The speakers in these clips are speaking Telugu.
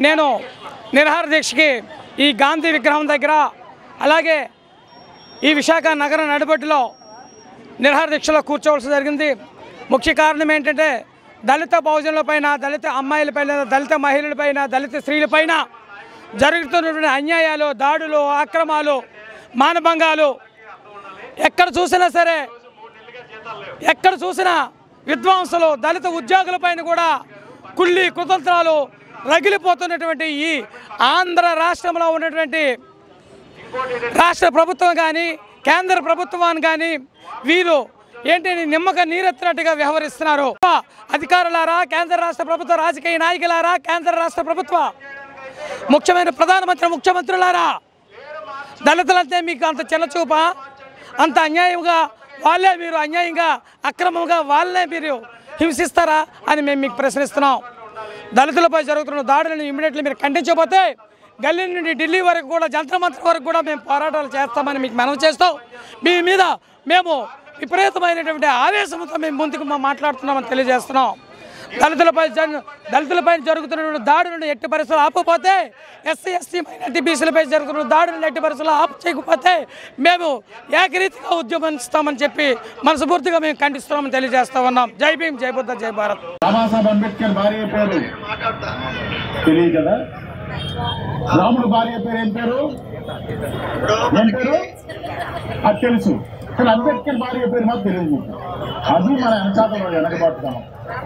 నేను నిరహార దీక్షకి ఈ గాంధీ విగ్రహం దగ్గర అలాగే ఈ విశాఖ నగర నడిబొడ్డులో నిరహార దీక్షలో కూర్చోవలసి జరిగింది ముఖ్య కారణం ఏంటంటే దళిత బహుజనులపైన దళిత అమ్మాయిలపైన దళిత మహిళలపైన దళిత స్త్రీలపైన జరుగుతున్నటువంటి అన్యాయాలు దాడులు అక్రమాలు మానభంగాలు ఎక్కడ చూసినా సరే ఎక్కడ చూసినా విద్వాంసులు దళిత ఉద్యోగులపైన కూడా కుళ్ళి కుతంత్రాలు రగిలిపోతున్నటువంటి ఈ ఆంధ్ర రాష్ట్రంలో ఉన్నటువంటి రాష్ట్ర ప్రభుత్వం కానీ కేంద్ర ప్రభుత్వాన్ని కానీ వీరు ఏంటి నిమ్మక నీరెత్తినట్టుగా వ్యవహరిస్తున్నారు అధికారులారా కేంద్ర రాష్ట్ర ప్రభుత్వ రాజకీయ నాయకులారా కేంద్ర రాష్ట్ర ప్రభుత్వ ముఖ్యమైన ప్రధానమంత్రి ముఖ్యమంత్రులారా దళితులంటే మీకు అంత చిన్నచూప అంత అన్యాయంగా వాళ్ళే మీరు అన్యాయంగా అక్రమంగా వాళ్ళే మీరు హింసిస్తారా అని మేము మీకు ప్రశ్నిస్తున్నాం దళితులపై జరుగుతున్న దాడులను ఇమీడియట్లీ మీరు ఖండించకపోతే గల్లీ నుండి ఢిల్లీ వరకు కూడా జంతర్ మంత్రి వరకు కూడా మేము పోరాటాలు చేస్తామని మీకు మనవి చేస్తాం మీ మీద మేము విపరీతమైనటువంటి ఆవేశంతో మేము ముందుకు మా- మాట్లాడుతున్నామని తెలియజేస్తున్నాం దళితులపై జరు- దళితులపై జరుగుతున్నటువంటి దాడులను ఎట్టి పరిస్థితులు ఆపకపోతే ఎస్సీ ఎస్టీ మైనార్టీ బీసీలపై జరుగుతున్న దాడులను ఎట్టి పరిస్థితులు ఆపు చేయకపోతే మేము ఏకరీతిగా ఉద్యమిస్తామని చెప్పి మనస్ఫూర్తిగా మేము ఖండిస్తున్నామని తెలియజేస్తా ఉన్నాం జై భీమ్ జై బుద్ధ జై భారత్ బాబాసాహెబ్ అంబేద్కర్ భార్య పేరు తెలియదు కదా రాముడు భార్య పేరు ఏం పేరు ఏం పేరు అది తెలుసు కానీ అంబేద్కర్ భార్య పేరు మాకు తెలియదు మీకు అది మన వెనకాతలో వెనకబాటుతాము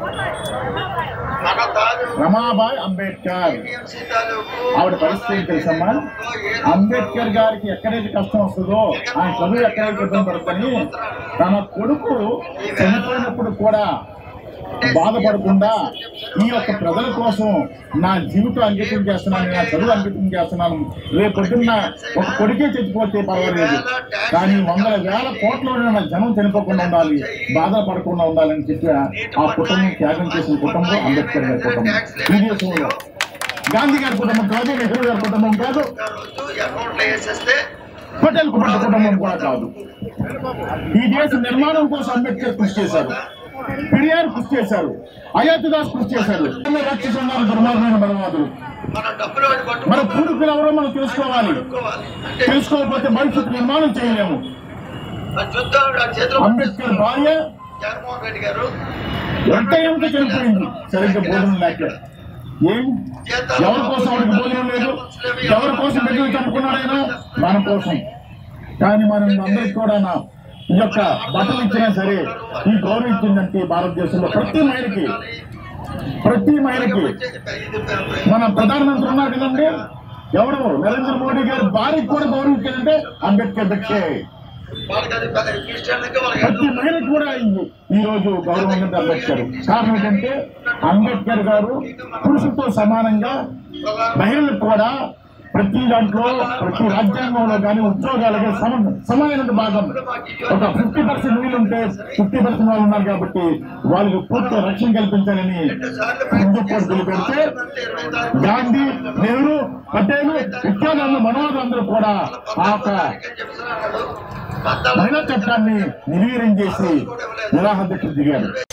రమాబాయ్ అంబేద్కర్ ఆవిడ పరిస్థితి ఏంటి తెలుసమ్మా అంబేద్కర్ గారికి ఎక్కడైతే కష్టం వస్తుందో ఆయన చదువు ఎక్కడైతే ఇబ్బంది పడుతుంది తన కొడుకు చనిపోయినప్పుడు కూడా బాధపడకుండా ఈ యొక్క ప్రజల కోసం నా జీవితం అంకితం చేస్తున్నాను నా చదువు అంకితం చేస్తున్నాను రేపు పొద్దున్న ఒక కొడుకే చచ్చిపోతే పర్వాలేదు కానీ వందల వేల కోట్ల నా జనం చనిపోకుండా ఉండాలి బాధపడకుండా ఉండాలని చెప్పి ఆ కుటుంబం త్యాగం చేసిన కుటుంబం అంబేద్కర్ గారి కుటుంబం ఈ దేశంలో గాంధీ గారి కుటుంబం కాదు నెహ్రూ గారి కుటుంబం కాదు పటేల్ కుటుంబ కుటుంబం కూడా కాదు ఈ దేశ నిర్మాణం కోసం అంబేద్కర్ కృషి చేశారు పెరియార్ కృషి చేశారు అయోధ్యదాస్ కృషి చేశారు రాక్షసు ఉన్నారు దుర్మార్గమైన బలవాదులు మన డబ్బులు వాడి పట్టు మన పూర్వీకులు ఎవరో మనం తెలుసుకోవాలి అంటే తెలుసుకోకపోతే భవిష్యత్తు నిర్మాణం చేయలేము ఆ యుద్ధం ఆ చేతిలో అంబేద్కర్ భార్య జగన్మోహన్ రెడ్డి గారు ఎంత ఎంత చనిపోయింది సరిగ్గా భోజనం లేక ఏం ఎవరి కోసం వాడికి భోజనం లేదు ఎవరి కోసం బిడ్డలు చంపుకున్నాడైనా మన కోసం కానీ మనం అందరికి కూడా నా ఈ యొక్క బట్టలు ఇచ్చినా సరే ఈ గౌరవం ఇచ్చిందంటే భారతదేశంలో ప్రతి మహిళకి ప్రతి మహిళకి మన ప్రధానమంత్రి ఉన్నారు కదండి ఎవరు నరేంద్ర మోడీ గారు భార్యకి కూడా గౌరవం ఇచ్చారంటే అంబేద్కర్ భిక్షే వాళ్ళకి అది క్రిస్టియన్లకి వాళ్ళకి ప్రతి మహిళకు కూడా ఈ- ఈ రోజు గౌరవం ఉంది అంబేద్కర్ కారణం ఏంటంటే అంబేద్కర్ గారు పురుషులతో సమానంగా మహిళలకు కూడా ప్రతి దాంట్లో ప్రతి రాజ్యాంగంలో కానీ ఉద్యోగాలకి సమ సమానమైన భాగం ఒక ఫిఫ్టీ పర్సెంట్ వీళ్ళు ఉంటే ఫిఫ్టీ పర్సెంట్ వాళ్ళు ఉన్నారు కాబట్టి వాళ్ళకి పూర్తి రక్షణ కల్పించాలని హిందూ కోడ్ బిల్లు పెడితే గాంధీ నెహ్రూ పటేల్ ఇత్యాది మనోహర్ అందరూ కూడా ఆ యొక్క మహిళా చట్టాన్ని నిర్వీర్యం చేసి నిరాహ దీక్ష దిగారు